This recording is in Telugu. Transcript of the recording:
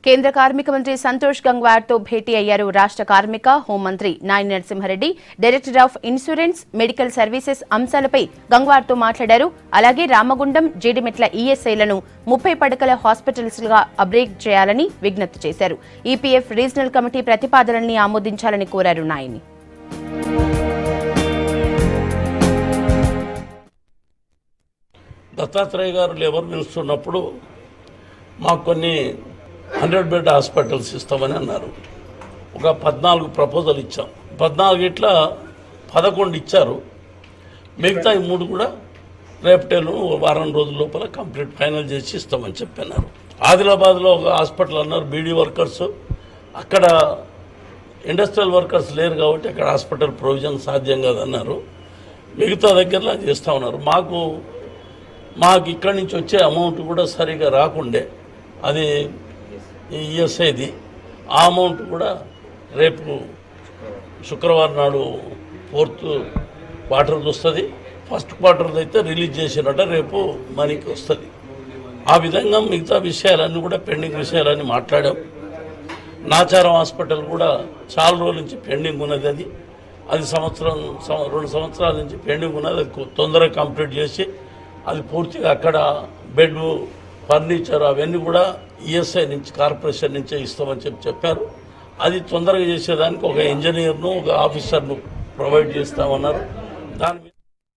కేంద్ర కార్మిక మంత్రి సంతోష్ గంగ్వార్ తో భేటీ అయ్యారు రాష్ట్ర కార్మిక హోంమంత్రి Nayani Narasimhareddy director of insurance medical services అంశాలపై గంగ్వార్ తో మాట్లాడారు అలాగే రామగుండం జీడిమెట్ల ఈఎస్ఐలను ముప్పై పడకల హాస్పిటల్స్ గా అప్గ్రేడ్ చేయాలని విజ్ఞప్తి చేశారు ఈపీఎఫ్ రీజనల్ కమిటీ ప్రతిపాదనల్ని ఆమోదించాలని కోరారు నాయని దత్తాత్రేయ గారు లేబర్ మినిస్టర్ ఉన్నప్పుడు మాకు కొన్ని హండ్రెడ్ బెడ్ హాస్పిటల్స్ ఇస్తామని అన్నారు ఒక పద్నాలుగు ప్రపోజల్ ఇచ్చాం పద్నాలుగు ఇట్లా పదకొండు ఇచ్చారు మిగతా ఈ మూడు కూడా రేపటేలు వారం రోజుల లోపల కంప్లీట్ ఫైనల్ చేసి ఇస్తామని చెప్పన్నారు ఆదిలాబాద్లో ఒక హాస్పిటల్ అన్నారు బీడీ వర్కర్స్ అక్కడ ఇండస్ట్రియల్ వర్కర్స్ లేరు కాబట్టి అక్కడ హాస్పిటల్ ప్రొవిజన్ సాధ్యం కాదన్నారు మిగతా దగ్గరలో చేస్తూ ఉన్నారు మాకు మాకు ఇక్కడి నుంచి వచ్చే అమౌంట్ కూడా సరిగా రాకుండే అది ఈఎస్ఐది ఆ అమౌంట్ కూడా రేపు శుక్రవారం నాడు ఫోర్త్ క్వార్టర్ వస్తుంది ఫస్ట్ క్వార్టర్ అయితే రిలీజ్ చేసినట్ట రేపు మనీకి వస్తుంది ఆ విధంగా మిగతా విషయాలన్నీ కూడా పెండింగ్ విషయాలన్నీ మాట్లాడాం నాచారం హాస్పిటల్ కూడా చాలా రోజుల నుంచి పెండింగ్ ఉన్నది అది అది సంవత్సరం సం- రెండు సంవత్సరాల నుంచి పెండింగ్ ఉన్నది అది కొ- తొందరగా కంప్లీట్ చేసి అది పూర్తిగా అక్కడ బెడ్ ఫర్నిచర్ అవన్నీ కూడా ఈఎస్ఐ నుంచి కార్పొరేషన్ నుంచే ఇస్తామని చెప్పి చెప్పారు అది తొందరగా చేసేదానికి ఒక ఇంజనీర్ను ఒక ఆఫీసర్ను ప్రొవైడ్ చేస్తామన్నారు దాని మీద